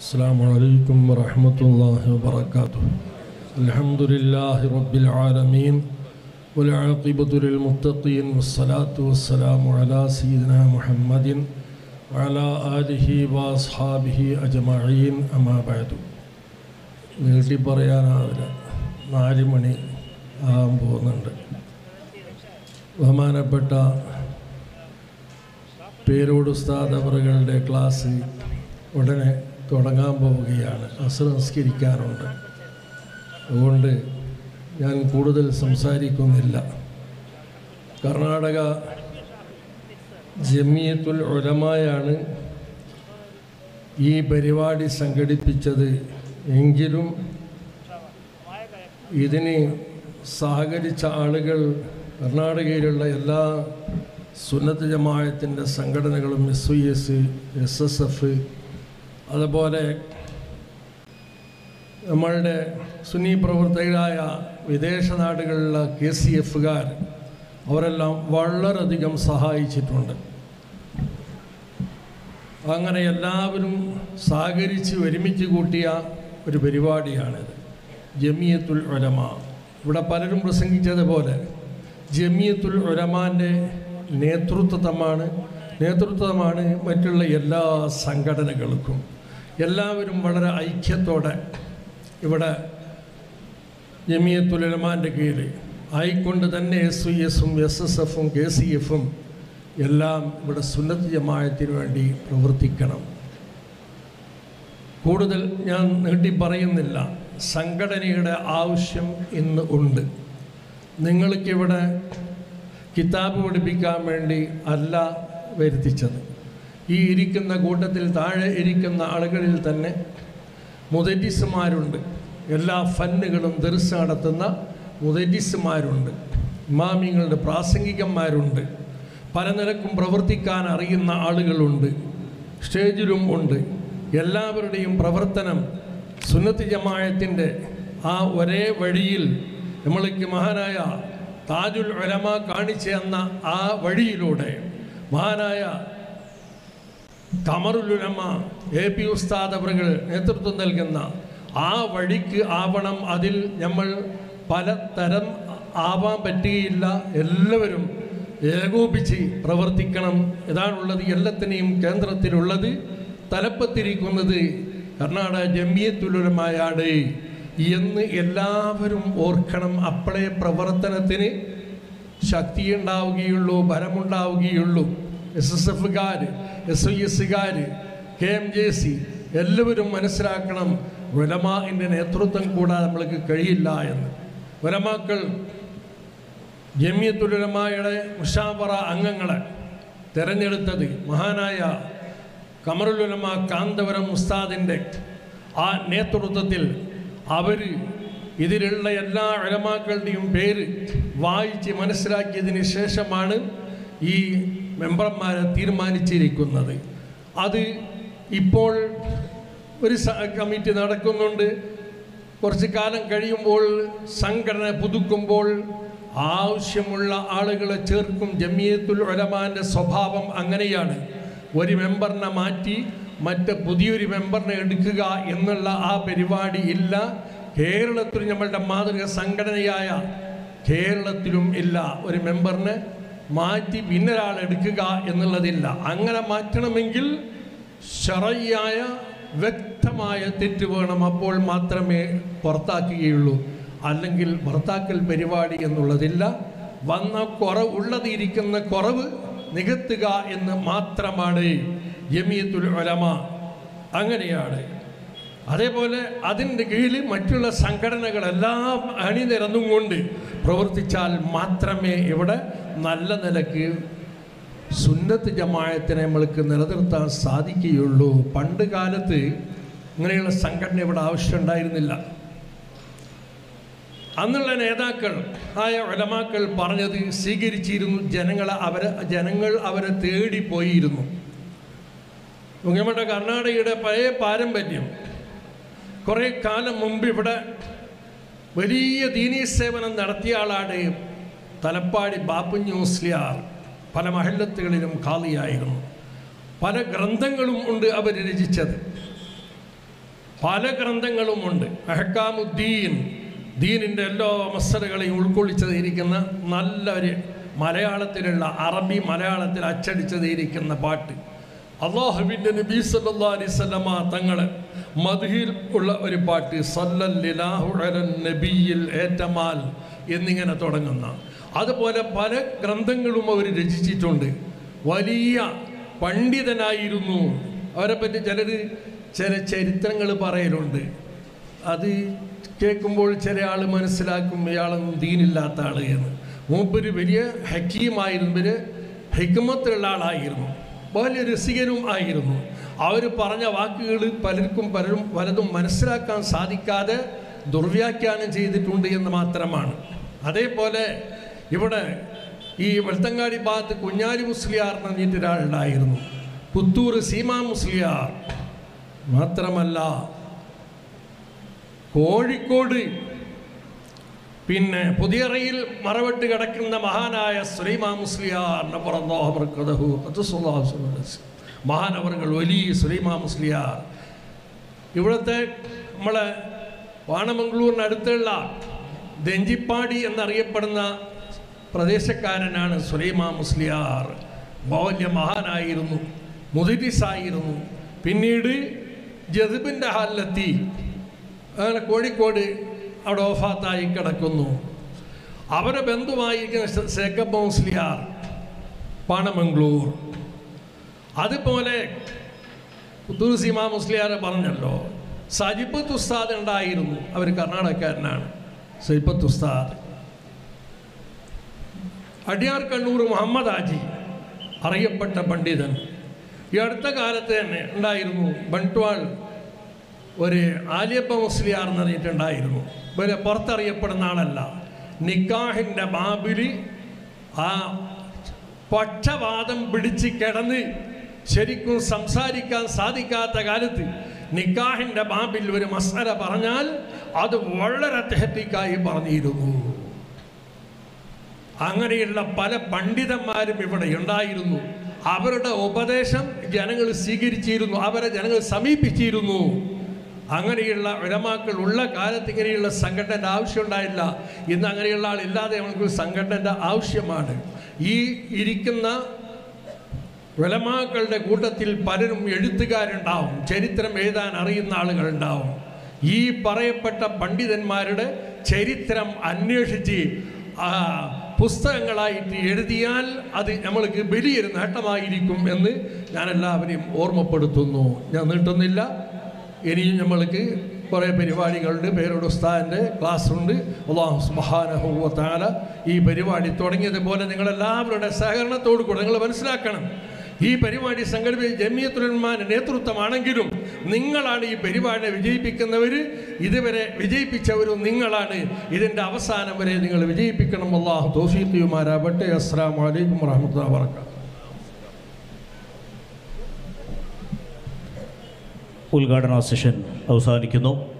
السلام عليكم ورحمة الله وبركاته الحمد لله رب العالمين والعاقبة للمتقين والصلاة والسلام على سيدنا محمد وعلى آله وأصحابه أجمعين أما بعد നീട്ടി പറയാനാവില്ല നാല് മണി ആകാൻ പോകുന്നുണ്ട് ബഹുമാനപ്പെട്ട പേരോട് ഉസ്താദ് അവറുകളുടെ ക്ലാസ് ഉടനെ തുടങ്ങാൻ പോവുകയാണ് അസുര നിസ്കരിക്കാനുണ്ട് അതുകൊണ്ട് ഞാൻ കൂടുതൽ സംസാരിക്കുന്നില്ല കർണാടക ജമിയത്തുൽ ഉലമായാണ് ഈ പരിപാടി സംഘടിപ്പിച്ചത് എങ്കിലും ഇതിന് സഹകരിച്ച ആളുകൾ കർണാടകയിലുള്ള എല്ലാ സുന്നത്ത് ജമായത്തിൻ്റെ സംഘടനകളും S U S S S F അതുപോലെ നമ്മളുടെ സുന്നി പ്രവർത്തകരായ വിദേശ നാടുകളിലുള്ള കെ സി എഫുകാർ അവരെല്ലാം വളരെയധികം സഹായിച്ചിട്ടുണ്ട് അങ്ങനെ എല്ലാവരും സഹകരിച്ച് ഒരുമിച്ച് കൂട്ടിയ ഒരു പരിപാടിയാണിത് ജമിയത്തുൽ ഉലമ ഇവിടെ പലരും പ്രസംഗിച്ചതുപോലെ ജമിയത്തുൽ ഉലമാൻ്റെ നേതൃത്വമാണ് നേതൃത്വമാണ് മറ്റുള്ള എല്ലാ സംഘടനകൾക്കും എല്ലാവരും വളരെ ഐക്യത്തോടെ ഇവിടെ ജമിയത്തുൽ ഉലമാൻ്റെ കീഴിൽ ആയിക്കൊണ്ട് തന്നെ എസ് യു എസും എസ് എസ് എഫും കെ സി എഫും എല്ലാം ഇവിടെ സുന്നത്ത് ജമായത്തിന് വേണ്ടി പ്രവർത്തിക്കണം കൂടുതൽ ഞാൻ നീട്ടി പറയുന്നില്ല സംഘടനയുടെ ആവശ്യം ഇന്ന് ഉണ്ട് നിങ്ങൾക്കിവിടെ കിതാബ് പഠിപ്പിക്കാൻ വേണ്ടി അല്ല വരുത്തിച്ചത് ഈ ഇരിക്കുന്ന കൂട്ടത്തിൽ താഴെ ഇരിക്കുന്ന ആളുകളിൽ തന്നെ മുതറ്റിസുമാരുണ്ട് എല്ലാ ഫന്നുകളും ദർസ് നടത്തുന്ന മുതറ്റിസുമാരുണ്ട് ഇമാമിങ്ങളുടെ പ്രാസംഗികന്മാരുണ്ട് പല നിലക്കും പ്രവർത്തിക്കാൻ അറിയുന്ന ആളുകളുണ്ട് സ്റ്റേജിലും ഉണ്ട് എല്ലാവരുടെയും പ്രവർത്തനം സുന്നത്ത് ജമായത്തിൻ്റെ ആ ഒരേ വഴിയിൽ നമ്മൾക്ക് മഹാനായ താജുൽ ഉലമ കാണിച്ചു തന്ന ആ വഴിയിലൂടെ മഹാനായ കമറുലുലമ എ പി ഉസ്താദ് അവറുകൾ നേതൃത്വം നൽകുന്ന ആ വഴിക്ക് ആവണം അതിൽ നമ്മൾ പലതരം ആവാൻ പറ്റുകയില്ല എല്ലാവരും ഏകോപിച്ച് പ്രവർത്തിക്കണം ഇതാണുള്ളത് എല്ലാത്തിനെയും കേന്ദ്രത്തിലുള്ളത് തലപ്പത്തിരിക്കുന്നത് കർണാടക ജമിയത്തുലമായാണ് എന്ന് എല്ലാവരും ഓർക്കണം അപ്പോഴേ പ്രവർത്തനത്തിന് ശക്തിയുണ്ടാവുകയുള്ളൂ ബലമുണ്ടാവുകയുള്ളൂ എസ് എസ് എഫുകാർ എസ് ഐ എസ്സുകാർ കെ എം ജെ സി എല്ലാവരും മനസ്സിലാക്കണം ഉലമാൻ്റെ നേതൃത്വം കൂടാതെ നമ്മൾക്ക് കഴിയില്ല എന്ന് ഉലമാക്കൾ ജമിയത്തുലമായുടെ മുഷാവറ അംഗങ്ങളെ തിരഞ്ഞെടുത്തത് മഹാനായ കമറുലുലമ കാന്തപുരം ഉസ്താദിൻ്റെ ആ നേതൃത്വത്തിൽ അവർ ഇതിലുള്ള എല്ലാ ഉലമാക്കളുടെയും പേര് വായിച്ച് മനസ്സിലാക്കിയതിന് ശേഷമാണ് ഈ മെമ്പർമാരെ തീരുമാനിച്ചിരിക്കുന്നത് അത് ഇപ്പോൾ ഒരു കമ്മിറ്റി നടക്കുന്നുണ്ട് കുറച്ച് കാലം കഴിയുമ്പോൾ സംഘടന പുതുക്കുമ്പോൾ ആവശ്യമുള്ള ആളുകളെ ചേർക്കും ജമിയത്തുൽ ഉലമാൻ്റെ സ്വഭാവം അങ്ങനെയാണ് ഒരു മെമ്പറിനെ മാറ്റി മറ്റ് പുതിയൊരു മെമ്പറിനെ എടുക്കുക എന്നുള്ള ആ പരിപാടി ഇല്ല കേരളത്തിൽ നമ്മളുടെ മാതൃക സംഘടനയായ കേരളത്തിലും ഇല്ല ഒരു മെമ്പറിനെ മാറ്റി പിന്നൊരാൾ എടുക്കുക എന്നുള്ളതില്ല അങ്ങനെ മാറ്റണമെങ്കിൽ ശറയ്യായ വ്യക്തമായ തെറ്റ് വേണം അപ്പോൾ മാത്രമേ പുറത്താക്കുകയുള്ളൂ അല്ലെങ്കിൽ പുറത്താക്കൽ പരിപാടി എന്നുള്ളതില്ല വന്ന കുറവ് ഉള്ളതിരിക്കുന്ന കുറവ് നികത്തുക എന്ന് മാത്രമാണ് ജമിയത്തുൽ ഉലമ അങ്ങനെയാണ് അതേപോലെ അതിൻ്റെ കീഴിൽ മറ്റുള്ള സംഘടനകളെല്ലാം അണിനിരന്നും കൊണ്ട് പ്രവർത്തിച്ചാൽ മാത്രമേ ഇവിടെ നല്ല നിലക്ക് സുന്നത്ത് ജമായത്തിനെ നമ്മൾക്ക് നിലനിർത്താൻ സാധിക്കുകയുള്ളൂ പണ്ട് കാലത്ത് ഇങ്ങനെയുള്ള സംഘടന ഇവിടെ ആവശ്യമുണ്ടായിരുന്നില്ല അന്നുള്ള നേതാക്കൾ ആയ ഒലമാക്കൾ പറഞ്ഞത് സ്വീകരിച്ചിരുന്നു ജനങ്ങളെ അവരെ ജനങ്ങൾ അവരെ തേടി പോയിരുന്നു നമ്മുടെ കർണാടകയുടെ പഴയ പാരമ്പര്യം കുറേ കാലം മുമ്പ് ഇവിടെ വലിയ ദീനീ സേവനം നടത്തിയ ആളാണ് തലപ്പാടി ബാപ്പുഞ്ഞ് മുസ്ലിയാർ പല മഹല്ലത്തുകളിലും ഖാലിയായിരുന്നു പല ഗ്രന്ഥങ്ങളും ഉണ്ട് അവർ രചിച്ചത് പല ഗ്രന്ഥങ്ങളുമുണ്ട് അഹക്കാമുദ്ദീൻ ദീനിൻ്റെ എല്ലാ മസലകളെയും ഉൾക്കൊള്ളിച്ചതിരിക്കുന്ന നല്ലൊരു മലയാളത്തിലുള്ള അറബി മലയാളത്തിൽ അച്ചടിച്ചതിരിക്കുന്ന പാട്ട് അള്ളാഹുബിൻ്റെ നബി സല്ലാ അലൈവല്ലമ തങ്ങൾ മധുഹിൽ ഉള്ള ഒരു പാട്ട് സല്ലല്ലാഹു അലൻ നബിയിൽ ഏറ്റമാൽ എന്നിങ്ങനെ തുടങ്ങുന്ന അതുപോലെ പല ഗ്രന്ഥങ്ങളും അവർ രചിച്ചിട്ടുണ്ട് വലിയ പണ്ഡിതനായിരുന്നു അവരെ പറ്റി ചിലർ ചില ചരിത്രങ്ങൾ പറയലുണ്ട് അത് കേൾക്കുമ്പോൾ ചില ആൾ മനസ്സിലാക്കും ഇയാളൊന്നും ദീനില്ലാത്ത ആൾ എന്ന് മൂപ്പര് വലിയ ഹക്കീമായിരുന്നു വലിയ ഹിക്മത്തുള്ള ആളായിരുന്നു വലിയ രസികനും ആയിരുന്നു അവർ പറഞ്ഞ വാക്കുകൾ പലർക്കും പലരും പലതും മനസ്സിലാക്കാൻ സാധിക്കാതെ ദുർവ്യാഖ്യാനം ചെയ്തിട്ടുണ്ട് എന്ന് മാത്രമാണ് അതേപോലെ ഇവിടെ ഈ വെളുത്തങ്ങാടി ഭാഗത്ത് കുഞ്ഞാലി മുസ്ലിയാർ എന്ന് പറഞ്ഞിട്ട് ഒരാളുണ്ടായിരുന്നു പുത്തൂർ സീമാ മുസ്ലിയാർ മാത്രമല്ല കോഴിക്കോട് പിന്നെ പുതിയറയിൽ മറവിട്ട് കിടക്കുന്ന മഹാനായ സുലൈമാ മുസ്ലിയാറിനെ പുറന്നോഹർക്കതഹു മഹാനവറുകൾ വലിയ സുലൈമാ മുസ്ലിയാർ ഇവിടുത്തെ നമ്മളെ വാണമംഗളൂരിനടുത്തുള്ള ദഞ്ചിപ്പാടി എന്നറിയപ്പെടുന്ന പ്രദേശക്കാരനാണ് സുലൈമാ മുസ്ലിയാർ വലിയ മഹാനായിരുന്നു മുദിരിസായിരുന്നു പിന്നീട് ജതിബിൻ്റെ ഹാലിലെത്തി അങ്ങനെ കോഴിക്കോട് അവിടെ ഓഫാത്തായി കിടക്കുന്നു അവരെ ബന്ധുവായിരിക്കുന്ന സേക്കപ്പ മുസ്ലിയാർ പാണമംഗ്ലൂർ അതുപോലെ പുത്തൂർ സീമ മുസ്ലിയാർ പറഞ്ഞല്ലോ സജിപ്പത്ത് ഉസ്താദ് ഉണ്ടായിരുന്നു അവർ കർണാടകക്കാരനാണ് സജിപ്പത്ത് ഉസ്താദ് അടിയാർ കണ്ണൂർ മുഹമ്മദ് ആജി അറിയപ്പെട്ട പണ്ഡിതൻ ഈ അടുത്ത കാലത്ത് തന്നെ ഉണ്ടായിരുന്നു ബൺട്വാൾ ഒരു ആലിയപ്പ മുസ്ലിയാർ എന്ന് പറഞ്ഞിട്ടുണ്ടായിരുന്നു ഇവരെ പുറത്തറിയപ്പെടുന്ന ആളല്ല നിക്കാഹിൻ്റെ ബാബിലി ആ പക്ഷവാദം പിടിച്ച് കിടന്ന് ശരിക്കും സംസാരിക്കാൻ സാധിക്കാത്ത കാലത്ത് നിക്കാഹിൻ്റെ ബാബിൽ ഒരു മസല പറഞ്ഞാൽ അത് വളരെ തെഹത്തിക്കായി പറഞ്ഞിരുന്നു അങ്ങനെയുള്ള പല പണ്ഡിതന്മാരും ഇവിടെ ഉണ്ടായിരുന്നു അവരുടെ ഉപദേശം ജനങ്ങൾ സ്വീകരിച്ചിരുന്നു അവരെ ജനങ്ങൾ സമീപിച്ചിരുന്നു അങ്ങനെയുള്ള ഉലമാക്കൾ ഉള്ള കാലത്ത് ഇങ്ങനെയുള്ള സംഘടനയുടെ ആവശ്യം ഉണ്ടായില്ല ഇന്ന് അങ്ങനെയുള്ള ആളില്ലാതെ നമുക്ക് സംഘടനയുടെ ആവശ്യമാണ് ഈ ഇരിക്കുന്ന ഉലമാക്കളുടെ കൂട്ടത്തിൽ പലരും എഴുത്തുകാരുണ്ടാവും ചരിത്രം എഴുതാൻ അറിയുന്ന ആളുകളുണ്ടാവും ഈ പറയപ്പെട്ട പണ്ഡിതന്മാരുടെ ചരിത്രം അന്വേഷിച്ച് ആ, പുസ്തകങ്ങളായിട്ട് എഴുതിയാൽ അത് നമ്മൾക്ക് വലിയൊരു നേട്ടമായിരിക്കും എന്ന് ഞാൻ എല്ലാവരെയും ഓർമ്മപ്പെടുത്തുന്നു ഞാൻ നീട്ടുന്നില്ല ഇനിയും നമ്മൾക്ക് കുറേ പരിപാടികളുണ്ട് പേരോട് ഉസ്താദിൻ്റെ ക്ലാസ് ഉണ്ട് അള്ളാഹു സുബാനഹുവത്താല ഈ പരിപാടി തുടങ്ങിയതുപോലെ നിങ്ങളെല്ലാവരുടെ സഹകരണത്തോടു കൂടെ നിങ്ങൾ മനസ്സിലാക്കണം ഈ പരിപാടി സംഘടിപ്പിച്ച ജമിയത്തുലന്മാരുടെ നേതൃത്വമാണെങ്കിലും നിങ്ങളാണ് ഈ പരിപാടി വിജയിപ്പിക്കുന്നവർ ഇതുവരെ വിജയിപ്പിച്ചവരും നിങ്ങളാണ് ഇതിൻ്റെ അവസാനം വരെ നിങ്ങൾ വിജയിപ്പിക്കണം അള്ളാഹു തോഫീത്തിയുമാരാവട്ടെ അസ്സാം വലൈക്കും വാഹമത്തുള്ള വർക്കാത്തു ഉദ്ഘാടന സെഷൻ അവസാനിക്കുന്നു